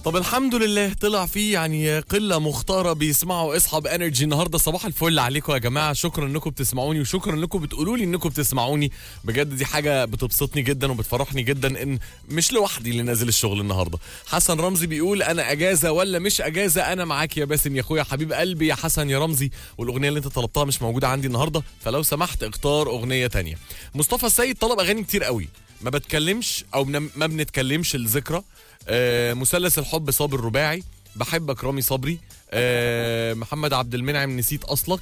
طب الحمد لله طلع فيه يعني قله مختاره بيسمعوا اصحاب انرجي النهارده صباح الفل عليكم يا جماعه شكرا انكم بتسمعوني وشكرا انكم بتقولوا لي انكم بتسمعوني بجد دي حاجه بتبسطني جدا وبتفرحني جدا ان مش لوحدي اللي نازل الشغل النهارده حسن رمزي بيقول انا اجازه ولا مش اجازه انا معاك يا باسم يا اخويا حبيب قلبي يا حسن يا رمزي والاغنيه اللي انت طلبتها مش موجوده عندي النهارده فلو سمحت اختار اغنيه تانية مصطفى السيد طلب اغاني كتير قوي ما بتكلمش او ما بنتكلمش الذكرى آه مثلث الحب صابر رباعي بحبك رامي صبري آه محمد عبد المنعم نسيت اصلك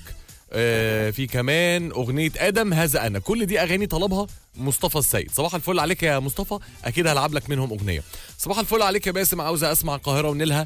آه في كمان اغنيه ادم هذا انا كل دي اغاني طلبها مصطفى السيد صباح الفل عليك يا مصطفى اكيد هلعب لك منهم اغنيه صباح الفل عليك يا باسم عاوزه اسمع القاهره ونيلها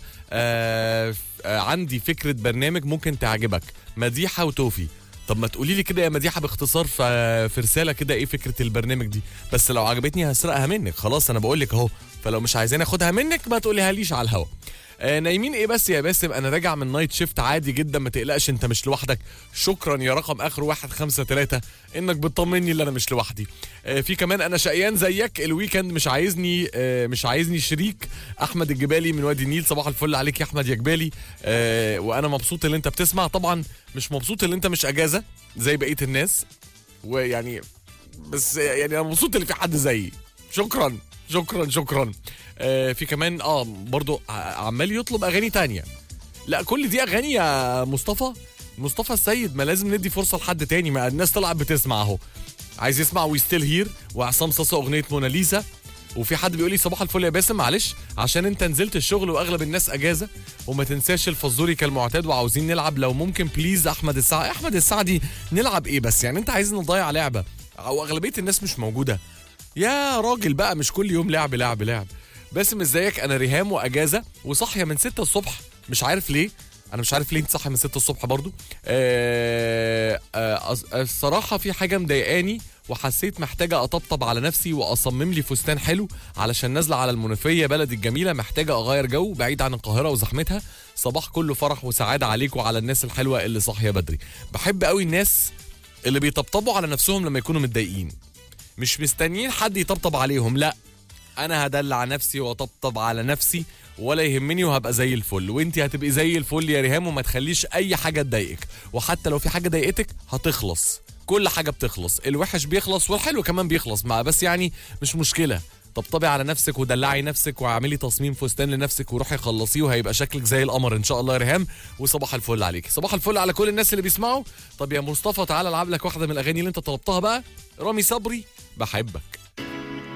آه آه عندي فكره برنامج ممكن تعجبك مديحه وتوفي طب ما تقولي لي كده يا مديحه باختصار في في رساله كده ايه فكره البرنامج دي بس لو عجبتني هسرقها منك خلاص انا بقول لك اهو فلو مش عايزين اخدها منك ما تقوليها ليش على الهوا آه نايمين ايه بس يا باسم انا راجع من نايت شيفت عادي جدا ما تقلقش انت مش لوحدك شكرا يا رقم اخر واحد خمسة تلاتة انك بتطمني اللي انا مش لوحدي آه في كمان انا شقيان زيك الويكند مش عايزني آه مش عايزني شريك احمد الجبالي من وادي النيل صباح الفل عليك يا احمد يا جبالي آه وانا مبسوط اللي انت بتسمع طبعا مش مبسوط اللي انت مش اجازه زي بقيه الناس ويعني بس يعني انا مبسوط اللي في حد زيي شكرا شكرا شكرا آه في كمان اه برضو عمال يطلب اغاني تانية لا كل دي اغاني يا مصطفى مصطفى السيد ما لازم ندي فرصه لحد تاني ما الناس طلعت بتسمع اهو عايز يسمع وي ستيل هير وعصام صاصا اغنيه موناليزا وفي حد بيقول لي صباح الفل يا باسم معلش عشان انت نزلت الشغل واغلب الناس اجازه وما تنساش الفزوري كالمعتاد وعاوزين نلعب لو ممكن بليز احمد السعدي احمد السعدي نلعب ايه بس يعني انت عايز نضيع لعبه او اغلبيه الناس مش موجوده يا راجل بقى مش كل يوم لعب لعب لعب باسم ازيك انا ريهام واجازه وصاحيه من 6 الصبح مش عارف ليه انا مش عارف ليه انت صاحيه من 6 الصبح برضو آه آه الصراحه في حاجه مضايقاني وحسيت محتاجه اطبطب على نفسي واصمم لي فستان حلو علشان نازله على المنوفيه بلدي الجميله محتاجه اغير جو بعيد عن القاهره وزحمتها صباح كله فرح وسعاده عليكم وعلى الناس الحلوه اللي صاحيه بدري بحب قوي الناس اللي بيطبطبوا على نفسهم لما يكونوا متضايقين مش مستنيين حد يطبطب عليهم لا انا هدلع نفسي واطبطب على نفسي ولا يهمني وهبقى زي الفل وانت هتبقي زي الفل يا ريهام وما تخليش اي حاجه تضايقك وحتى لو في حاجه ضايقتك هتخلص كل حاجه بتخلص الوحش بيخلص والحلو كمان بيخلص مع بس يعني مش مشكله طبطبي على نفسك ودلعي نفسك واعملي تصميم فستان لنفسك وروحي خلصيه وهيبقى شكلك زي القمر ان شاء الله يا ريهام وصباح الفل عليك صباح الفل على كل الناس اللي بيسمعوا طب يا مصطفى تعالى العب لك واحده من الاغاني اللي انت طلبتها بقى رامي صبري بحبك